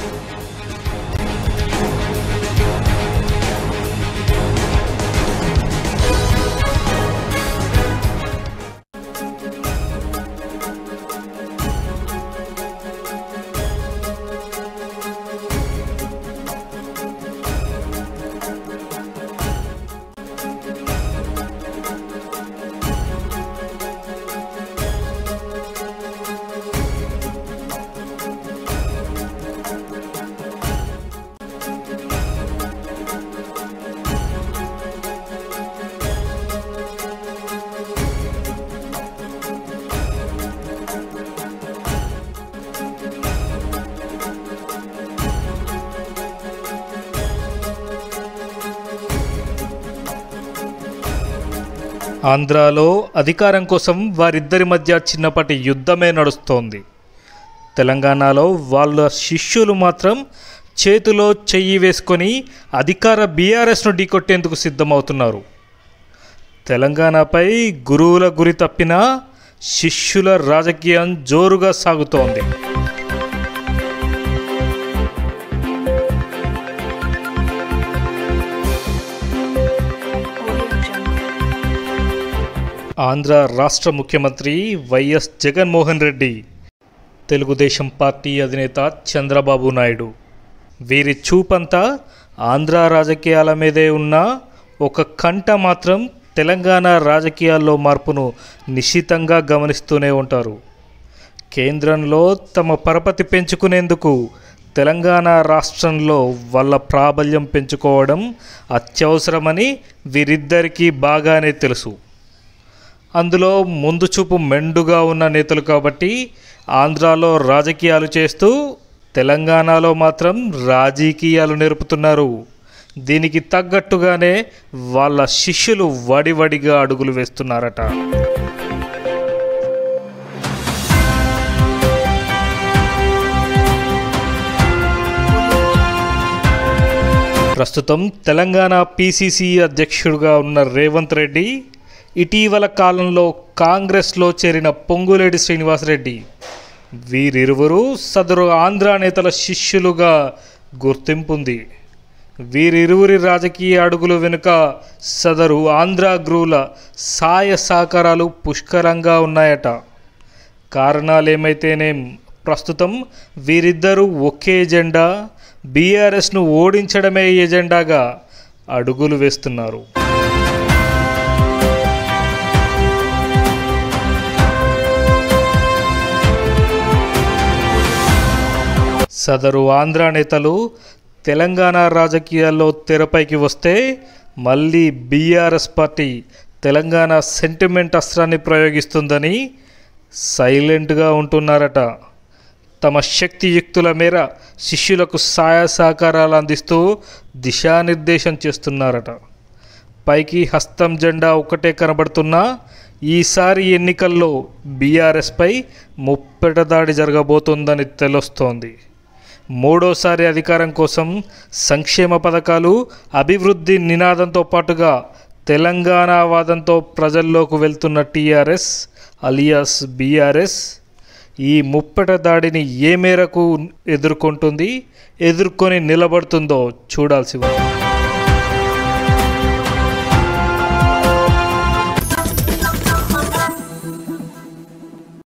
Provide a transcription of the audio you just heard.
ఆంధ్రాలో అధికారం కోసం వారిద్దరి మధ్య చిన్నపాటి యుద్ధమే నడుస్తోంది తెలంగాణలో వాళ్ళ శిష్యులు మాత్రం చేతిలో చెయ్యి వేసుకొని అధికార బీఆర్ఎస్ను ఢీకొట్టేందుకు సిద్ధమవుతున్నారు తెలంగాణపై గురువుల గురి తప్పిన శిష్యుల రాజకీయం జోరుగా సాగుతోంది Audio Jungle. ఆంధ్ర రాష్ట్ర ముఖ్యమంత్రి వైఎస్ జగన్మోహన్ రెడ్డి తెలుగుదేశం పార్టీ అధినేత చంద్రబాబు నాయుడు వీరి చూపంతా ఆంధ్ర రాజకీయాల మీదే ఉన్న ఒక కంట మాత్రం తెలంగాణ రాజకీయాల్లో మార్పును నిశ్చితంగా గమనిస్తూనే ఉంటారు కేంద్రంలో తమ పరపతి పెంచుకునేందుకు తెలంగాణ రాష్ట్రంలో వాళ్ళ ప్రాబల్యం పెంచుకోవడం అత్యవసరమని వీరిద్దరికీ బాగానే తెలుసు అందులో ముందు చూపు మెండుగా ఉన్న నేతలు కాబట్టి ఆంధ్రాలో రాజకీయాలు చేస్తూ తెలంగాణలో మాత్రం రాజకీయాలు నేర్పుతున్నారు దీనికి తగ్గట్టుగానే వాళ్ళ శిష్యులు వడివడిగా అడుగులు వేస్తున్నారట ప్రస్తుతం తెలంగాణ పిసిసి అధ్యక్షుడిగా ఉన్న రేవంత్ రెడ్డి ఇటీవల కాలంలో కాంగ్రెస్లో చేరిన పొంగులేటి శ్రీనివాసరెడ్డి వీరిరువురు సదరు ఆంధ్ర నేతల శిష్యులుగా గుర్తింపుంది వీరిరువురి రాజకీయ అడుగులు వెనుక సదరు ఆంధ్ర గ్రూల సాయ సహకారాలు పుష్కలంగా ఉన్నాయట కారణాలేమైతేనేం ప్రస్తుతం వీరిద్దరూ ఒకే ఎజెండా బీఆర్ఎస్ను ఓడించడమే ఎజెండాగా అడుగులు వేస్తున్నారు సదరు ఆంధ్ర నేతలు తెలంగాణ రాజకీయాల్లో తెరపైకి వస్తే మళ్ళీ బీఆర్ఎస్ పార్టీ తెలంగాణ సెంటిమెంట్ అస్త్రాన్ని ప్రయోగిస్తుందని సైలెంట్గా ఉంటున్నారట తమ శక్తియుక్తుల మేర శిష్యులకు సహాయ సహకారాలు అందిస్తూ దిశానిర్దేశం చేస్తున్నారట పైకి హస్తం జెండా ఒక్కటే కనబడుతున్నా ఈసారి ఎన్నికల్లో బీఆర్ఎస్పై ముప్పెట దాడి జరగబోతోందని తెలుస్తోంది మూడోసారి అధికారం కోసం సంక్షేమ పథకాలు అభివృద్ధి నినాదంతో పాటుగా తెలంగాణ వాదంతో ప్రజల్లోకి వెళ్తున్న టీఆర్ఎస్ అలియాస్ బీఆర్ఎస్ ఈ ముప్పెట దాడిని ఏ మేరకు ఎదుర్కొంటుంది ఎదుర్కొని నిలబడుతుందో చూడాల్సి ఉంది